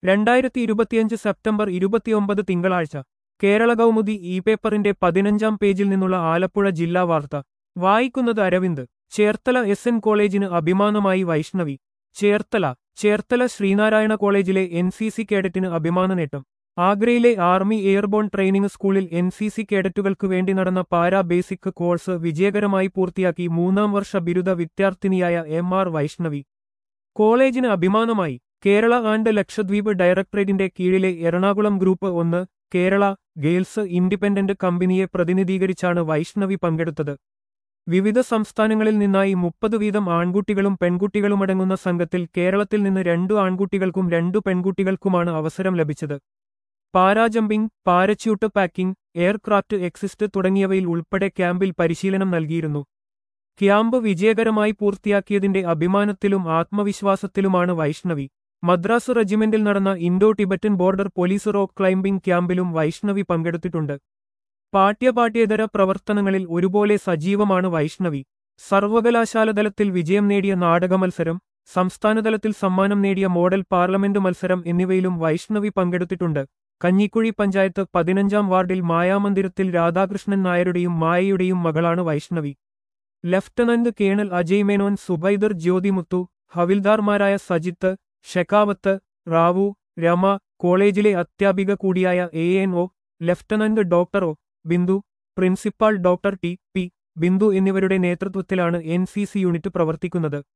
രണ്ടായിരത്തി ഇരുപത്തിയഞ്ച് സെപ്റ്റംബർ ഇരുപത്തിയൊമ്പത് തിങ്കളാഴ്ച കേരള കൗമുദി ഇ പേപ്പറിന്റെ പതിനഞ്ചാം പേജിൽ നിന്നുള്ള ആലപ്പുഴ ജില്ലാ വാർത്ത വായിക്കുന്നത് അരവിന്ദ് ചേർത്തല എസ് എൻ കോളേജിന് അഭിമാനമായി വൈഷ്ണവി ചേർത്തല ചേർത്തല ശ്രീനാരായണ കോളേജിലെ എൻ സി സി കേഡറ്റിന് അഭിമാന നേട്ടം ആഗ്രയിലെ ആർമി എയർബോൺ ട്രെയിനിംഗ് സ്കൂളിൽ എൻ സി സി കേഡറ്റുകൾക്ക് വേണ്ടി നടന്ന പാരാ ബേസിക് കോഴ്സ് വിജയകരമായി പൂർത്തിയാക്കി മൂന്നാം വർഷ ബിരുദ വിദ്യാർത്ഥിനിയായ എം ആർ വൈഷ്ണവി കോളേജിന് അഭിമാനമായി കേരള ആൻഡ് ലക്ഷദ്വീപ് ഡയറക്ടറേറ്റിന്റെ കീഴിലെ എറണാകുളം ഗ്രൂപ്പ് ഒന്ന് കേരള ഗേൾസ് ഇൻഡിപെൻഡന്റ് കമ്പനിയെ പ്രതിനിധീകരിച്ചാണ് വൈഷ്ണവി പങ്കെടുത്തത് വിവിധ സംസ്ഥാനങ്ങളിൽ നിന്നായി മുപ്പത് വീതം ആൺകുട്ടികളും പെൺകുട്ടികളുമടങ്ങുന്ന സംഘത്തിൽ കേരളത്തിൽ നിന്ന് രണ്ടു ആൺകുട്ടികൾക്കും രണ്ടു പെൺകുട്ടികൾക്കുമാണ് അവസരം ലഭിച്ചത് parajumping parachute packing aircraft exist തുടങ്ങിയവയിൽ ഉൾപ്പെടെ ക്യാമ്പിൽ പരിശീലനം നൽകിയിരുന്നു ക്യാമ്പ് വിജയകരമായി പൂർത്തിയാക്കിയതിന്റെ അഭിമാനത്തിലും ആത്മവിശ്വാസത്തിലുമാണ് വൈഷ്ണവി മദ്രാസ് റെജിമെന്റിൽ നടന്ന Indo Tibetan border police rock climbing ക്യാമ്പിലും വൈഷ്ണവി പങ്കെടുത്തിട്ടുണ്ട് പാഠ്യപാഠ്യേതര പ്രവർത്തനങ്ങളിൽ ഒരുപോലെ സജീവമാണ് വൈഷ്ണവി സർവകലാശാലതലത്തിൽ വിജയം നേടിയ നാടകമത്സരം സംസ്ഥാനതലത്തിൽ സമ്മാനം നേടിയ മോഡൽ പാർലമെന്റ് മത്സരം എന്നിവയിലും വൈഷ്ണവി പങ്കെടുത്തിട്ടുണ്ട് കഞ്ഞിക്കുഴി പഞ്ചായത്ത് പതിനഞ്ചാം വാർഡിൽ മായാമന്ദിരത്തിൽ രാധാകൃഷ്ണൻ നായരുടെയും മായയുടെയും മകളാണ് വൈഷ്ണവി ലഫ്റ്റനന്റ് കേണൽ അജയ് മേനോൻ സുബൈദർ ജ്യോതിമുത്തു ഹവിൽദാർമാരായ സജിത്ത് ഷെക്കാവത്ത് റാവു രമ കോളേജിലെ അധ്യാപിക കൂടിയായ A N O lieutenant doctor O Bindu principal doctor T P Bindu എന്നിവരുടെ നേതൃത്വത്തിലാണ് എൻ സി സി യൂണിറ്റ് പ്രവർത്തിക്കുന്നത്